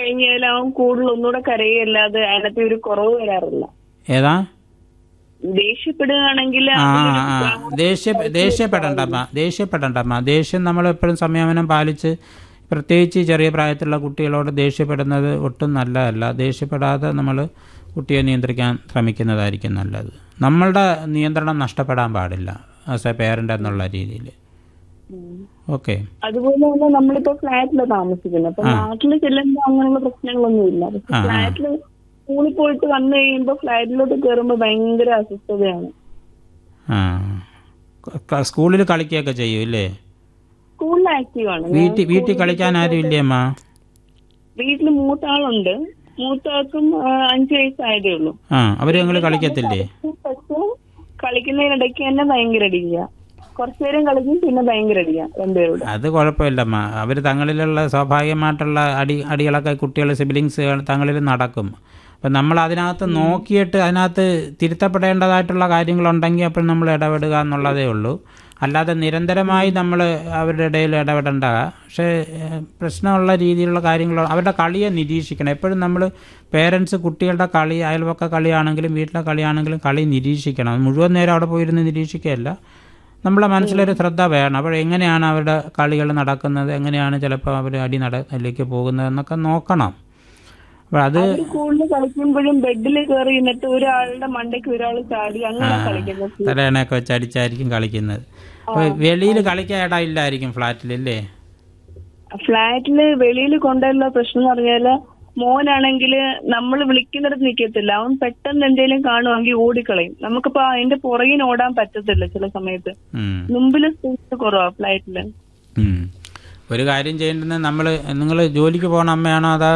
കഴിഞ്ഞാൽ അവൻ കൂടുതൽ ഒന്നുകൂടെ കരയല്ലാതെ അതിനകത്ത് ഒരു കുറവ് വരാറില്ല ഏതാ ദേഷ്യപ്പെടുകയാണെങ്കിൽ ആ ആ ദേഷ്യ ദേഷ്യപ്പെടണ്ടമ്മ ദേഷ്യപ്പെടണ്ടമ്മ ദേഷ്യം നമ്മൾ എപ്പോഴും സംയമനം പാലിച്ച് പ്രത്യേകിച്ച് ചെറിയ പ്രായത്തിലുള്ള കുട്ടികളോട് ദേഷ്യപ്പെടുന്നത് ഒട്ടും നല്ലതല്ല ദേഷ്യപ്പെടാതെ നമ്മൾ കുട്ടിയെ നിയന്ത്രിക്കാൻ ശ്രമിക്കുന്നതായിരിക്കും നല്ലത് നമ്മളുടെ നിയന്ത്രണം നഷ്ടപ്പെടാൻ പാടില്ല ആസ് എ പേരൻ്റ് എന്നുള്ള രീതിയിൽ ഓക്കെ അതുപോലെ തന്നെ നമ്മളിപ്പോ ഫ്ലാറ്റിലാണ് താമസിക്കുന്നത് അപ്പൊ നാട്ടിൽ ചെല്ലുമ്പോ അങ്ങനെയുള്ള പ്രശ്നങ്ങളൊന്നുമില്ല പക്ഷെ ആ, ആ. ഫ്ലാറ്റില് സ്കൂളിൽ പോയിട്ട് വന്നു കഴിയുമ്പോ ഫ്ലാറ്റിലോട്ട് കയറുമ്പോ ഭയങ്കര അസ്വസ്ഥതയാണ് ആ ക- സ്കൂളിൽ കളിക്കുകയൊക്കെ ചെയ്യും ഇല്ലേ സ്കൂളിൽ ആക്റ്റീവ് ആണ് വീട്ടിൽ വീട്ടിൽ കളിക്കാൻ ആരും ഇല്ലേ അമ്മ വീട്ടിൽ മൂത്ത ആളുണ്ട് മൂത്ത ആൾക്കും ആ, അഞ്ചു വയസ്സായതേ ഉള്ളൂ ആ അവർ നിങ്ങൾ കളിക്കത്തില്ലേ പക്ഷെ കളിക്കുന്നതിനിടയ്ക്ക് തന്നെ ഭയങ്കര അടിക്കുക കുറച്ചു നേരം കളിക്കും പിന്നെ ഭയങ്കര അടിക്കുക രണ്ടുപേരോട് അത് കുഴപ്പമില്ലമ്മ അവർ തങ്ങളിലുള്ള സ്വാഭാവികമായിട്ടുള്ള അടി അടികളൊക്കെ കുട്ടികൾ സിബിലിങ്സ് തങ്ങളിൽ നടക്കും അപ്പം നമ്മൾ അതിനകത്ത് നോക്കിയിട്ട് അതിനകത്ത് തിരുത്തപ്പെടേണ്ടതായിട്ടുള്ള കാര്യങ്ങളുണ്ടെങ്കിൽ അപ്പോൾ നമ്മൾ ഇടപെടുക എന്നുള്ളതേ ഉള്ളൂ അല്ലാതെ നിരന്തരമായി നമ്മൾ അവരുടെ ഇടയിൽ ഇടപെടേണ്ട പക്ഷേ ഏഹ്, പ്രശ്നമുള്ള രീതിയിലുള്ള കാര്യങ്ങൾ അവരുടെ കളിയെ നിരീക്ഷിക്കണം എപ്പോഴും നമ്മൾ പേരൻസ് കുട്ടികളുടെ കളി അയൽവക്ക കളിയാണെങ്കിലും വീട്ടിലെ കളിയാണെങ്കിലും കളി നിരീക്ഷിക്കണം മുഴുവൻ നേരം അവിടെ പോയിരുന്ന് നിരീക്ഷിക്കുകയല്ല നമ്മളെ മനസ്സിലൊരു ശ്രദ്ധ വേണം അപ്പോൾ എങ്ങനെയാണ് അവരുടെ കളികൾ നടക്കുന്നത് എങ്ങനെയാണ് ചിലപ്പോൾ അവർ അടി നടയിലേക്ക് പോകുന്നത് എന്നൊക്കെ നോക്കണം അപ്പോൾ അത് അവര് കൂടുതൽ കളിക്കുമ്പോഴും ബെഡിൽ കയറി നിന്നിട്ട് ഒരാളുടെ മണ്ടയ്ക്ക് ഒരാൾ ചാടി അങ്ങനെ കളിക്കുന്നത് തലയണയൊക്കെ വെച്ച് അടിച്ചായിരിക്കും കളിക്കുന്നത് അപ്പോൾ വെളിയിൽ കളിക്കാൻ ഇടം ഇല്ലായിരിക്കും ഫ്ലാറ്റിലല്ലേ ഫ്ലാറ്റില് വെളിയിൽ കൊണ്ടുവരുന്ന പ്രശ്നം എന്ന് പറഞ്ഞാല് മോനാണെങ്കിൽ നമ്മൾ വിളിക്കുന്നിടത്ത് നിൽക്കത്തില്ല അവൻ പെട്ടെന്ന് എന്തെങ്കിലും കാണുവാണെങ്കിൽ ഓടിക്കളയും നമുക്കിപ്പോ അതിന്റെ പുറകിന് ഓടാൻ പറ്റത്തില്ല ചില സമയത്ത് ഉം. മുമ്പില് സ്പേസ് കുറവാ ഫ്ലൈറ്റില് ഉം. ഒരു കാര്യം ചെയ്യേണ്ടത് നമ്മൾ നിങ്ങൾ ജോലിക്ക് പോകുന്ന അമ്മയാണോ അതാ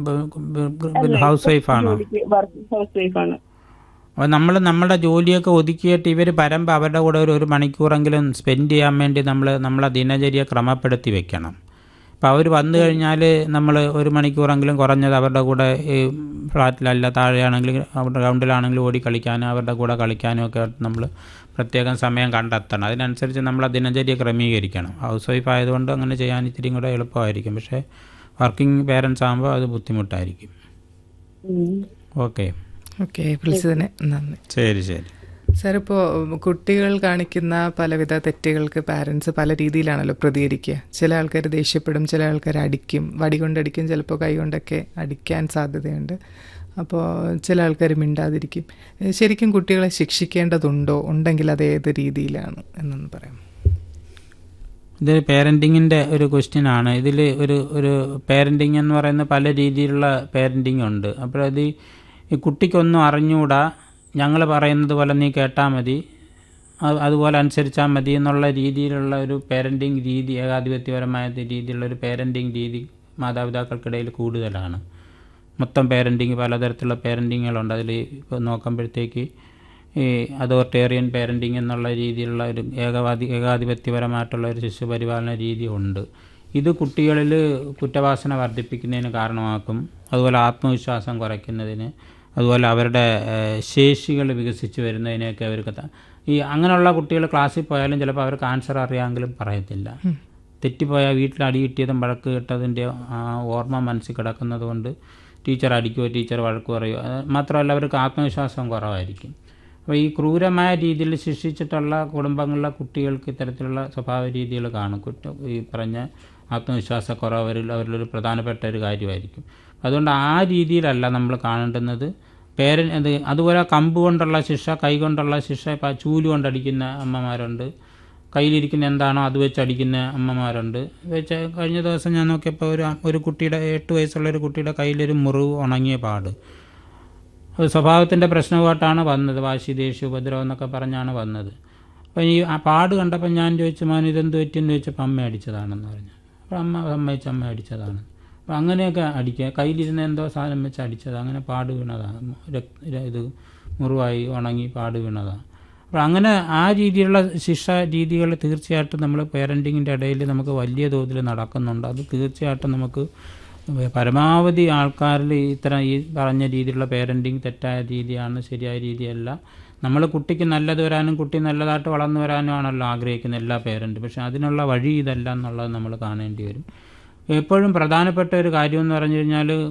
ഹൗസ് വൈഫാണോ വർക്ക് ഹൗസ് വൈഫാണ് അപ്പോൾ നമ്മൾ നമ്മുടെ ജോലിയൊക്കെ ഒതുക്കിയിട്ട് ഇവർ പരമ്പ് അവരുടെ കൂടെ ഒരു ഒരു മണിക്കൂറെങ്കിലും സ്പെൻഡ് ചെയ്യാൻ വേണ്ടി നമ്മൾ നമ്മളെ ദിനചര്യ ക്രമപ്പെടുത്തി വെക്കണം അപ്പോൾ അവർ വന്നു കഴിഞ്ഞാൽ നമ്മൾ ഒരു മണിക്കൂറെങ്കിലും കുറഞ്ഞത് അവരുടെ കൂടെ ഈ ഫ്ലാറ്റിലല്ല താഴെയാണെങ്കിലും അവരുടെ ഗ്രൗണ്ടിലാണെങ്കിലും ഓടി കളിക്കാനും അവരുടെ കൂടെ കളിക്കാനും ഒക്കെ നമ്മൾ പ്രത്യേകം സമയം കണ്ടെത്തണം അതിനനുസരിച്ച് നമ്മളെ ദിനചര്യ ക്രമീകരിക്കണം ഹൗസ് വൈഫ് ആയതുകൊണ്ട് അങ്ങനെ ചെയ്യാൻ ഇത്തിരി കൂടെ എളുപ്പമായിരിക്കും പക്ഷേ വർക്കിംഗ് പേരൻസ് ആകുമ്പോൾ അത് ബുദ്ധിമുട്ടായിരിക്കും ഓക്കെ ഓക്കെ വിളിച്ചതിന് നന്ദി ശരി ശരി സാർ ഇപ്പോൾ കുട്ടികൾ കാണിക്കുന്ന പലവിധ തെറ്റുകൾക്ക് പാരൻസ് പല രീതിയിലാണല്ലോ പ്രതികരിക്കുക ചില ആൾക്കാർ ദേഷ്യപ്പെടും ചില ആൾക്കാർ അടിക്കും വടി കൊണ്ടടിക്കും ചിലപ്പോൾ കൈ കൊണ്ടൊക്കെ അടിക്കാൻ സാധ്യതയുണ്ട് അപ്പോൾ ചില ആൾക്കാർ മിണ്ടാതിരിക്കും ഏഹ് ശരിക്കും കുട്ടികളെ ശിക്ഷിക്കേണ്ടതുണ്ടോ ഉണ്ടെങ്കിൽ അത് ഏത് രീതിയിലാണ് എന്നൊന്ന് പറയാം ഇത് പേരൻറ്റിങ്ങിൻ്റെ ഒരു ക്വസ്റ്റ്യൻ ആണ് ഇതിൽ ഒരു ഒരു പേരൻറ്റിങ് എന്ന് പറയുന്ന പല രീതിയിലുള്ള പേരൻറ്റിങ് ഉണ്ട് അപ്പോൾ അത് ഈ കുട്ടിക്കൊന്നും അറിഞ്ഞുകൂടാ ഞങ്ങൾ പറയുന്നത് പോലെ നീ കേട്ടാൽ മതി അത് അതുപോലെ അനുസരിച്ചാൽ മതി എന്നുള്ള രീതിയിലുള്ള ഒരു പേരൻറ്റിങ് രീതി ഏകാധിപത്യപരമായ രീതിയിലുള്ള ഒരു പേരൻറ്റിങ് രീതി മാതാപിതാക്കൾക്കിടയിൽ കൂടുതലാണ് മൊത്തം പേരൻറ്റിങ് പലതരത്തിലുള്ള പേരൻറ്റിങ്ങുകളുണ്ട് അതിൽ ഇപ്പോൾ നോക്കുമ്പോഴത്തേക്ക് ഈ അതോറിറ്റേറിയൻ പേരൻറ്റിങ് എന്നുള്ള രീതിയിലുള്ള ഒരു ഏകവാദി ഏകാധിപത്യപരമായിട്ടുള്ള ഒരു ശിശുപരിപാലന രീതി ഉണ്ട് ഇത് കുട്ടികളിൽ കുറ്റവാസന വർദ്ധിപ്പിക്കുന്നതിന് കാരണമാക്കും അതുപോലെ ആത്മവിശ്വാസം കുറയ്ക്കുന്നതിന് അതുപോലെ അവരുടെ ശേഷികൾ വികസിച്ച് വരുന്നതിനെയൊക്കെ അവർക്ക് ത- ഈ അങ്ങനെയുള്ള കുട്ടികൾ ക്ലാസ്സിൽ പോയാലും ചിലപ്പോൾ അവർക്ക് ആൻസർ അറിയാമെങ്കിലും പറയത്തില്ല തെറ്റിപ്പോയാൽ വീട്ടിൽ അടി കിട്ടിയതും വഴക്ക് കിട്ടതിൻ്റെ ആ ഓർമ്മ മനസ്സിൽ കിടക്കുന്നത് കൊണ്ട് ടീച്ചർ അടിക്കുമോ ടീച്ചർ വഴക്ക് പറയുമോ അത് മാത്രമല്ല അവർക്ക് ആത്മവിശ്വാസം കുറവായിരിക്കും അപ്പോൾ ഈ ക്രൂരമായ രീതിയിൽ ശിക്ഷിച്ചിട്ടുള്ള കുടുംബങ്ങളിലെ കുട്ടികൾക്ക് ഇത്തരത്തിലുള്ള സ്വഭാവ രീതികൾ കാണും കുറ്റ ഈ പറഞ്ഞ ആത്മവിശ്വാസക്കുറവ് അവരിൽ അവരിലൊരു പ്രധാനപ്പെട്ട ഒരു കാര്യമായിരിക്കും അതുകൊണ്ട് ആ രീതിയിലല്ല നമ്മൾ കാണേണ്ടുന്നത് പേരൻ അത് അതുപോലെ കമ്പ് കൊണ്ടുള്ള ശിക്ഷ കൈ കൊണ്ടുള്ള ശിക്ഷ ഇപ്പം ചൂല് കൊണ്ടടിക്കുന്ന അമ്മമാരുണ്ട് കയ്യിലിരിക്കുന്ന എന്താണോ അത് വെച്ച് അടിക്കുന്ന അമ്മമാരുണ്ട് വെച്ച് കഴിഞ്ഞ ദിവസം ഞാൻ നോക്കിയപ്പോൾ ഒരു ഒരു കുട്ടിയുടെ എട്ട് വയസ്സുള്ള ഒരു കുട്ടിയുടെ കയ്യിലൊരു മുറിവ് ഉണങ്ങിയ പാട് അത് സ്വഭാവത്തിൻ്റെ പ്രശ്നമായിട്ടാണ് വന്നത് വാശി ദേഷ്യ ഉപദ്രവം എന്നൊക്കെ പറഞ്ഞാണ് വന്നത് അപ്പം ഈ ആ പാട് കണ്ടപ്പോൾ ഞാൻ ചോദിച്ചു മോൻ ഇതെന്ത് പറ്റിയെന്ന് ചോദിച്ചപ്പോൾ അമ്മ അടിച്ചതാണെന്ന് പറഞ്ഞു അപ്പോൾ അമ്മ സമ്മതിച്ച് അമ്മ അടിച്ചതാണ് അപ്പോൾ അങ്ങനെയൊക്കെ അടിക്കുക കയ്യിലിരുന്ന എന്തോ സാധനം വെച്ച് അടിച്ചത് അങ്ങനെ പാട് വീണതാണ് രക്ത ഇത് മുറിവായി ഉണങ്ങി പാട് വീണതാണ് അപ്പോൾ അങ്ങനെ ആ രീതിയിലുള്ള ശിക്ഷ രീതികൾ തീർച്ചയായിട്ടും നമ്മൾ പേരൻറ്റിങ്ങിൻ്റെ ഇടയിൽ നമുക്ക് വലിയ തോതിൽ നടക്കുന്നുണ്ട് അത് തീർച്ചയായിട്ടും നമുക്ക് പരമാവധി ആൾക്കാരിൽ ഇത്തരം ഈ പറഞ്ഞ രീതിയിലുള്ള പേരൻറ്റിങ് തെറ്റായ രീതിയാണ് ശരിയായ രീതിയല്ല നമ്മൾ കുട്ടിക്ക് നല്ലത് വരാനും കുട്ടി നല്ലതായിട്ട് വളർന്നു വരാനും ആണല്ലോ ആഗ്രഹിക്കുന്ന എല്ലാ പേരൻറ്റും പക്ഷെ അതിനുള്ള വഴി ഇതല്ല എന്നുള്ളത് നമ്മൾ കാണേണ്ടി വരും എപ്പോഴും പ്രധാനപ്പെട്ട ഒരു കാര്യം എന്ന് പറഞ്ഞു കഴിഞ്ഞാൽ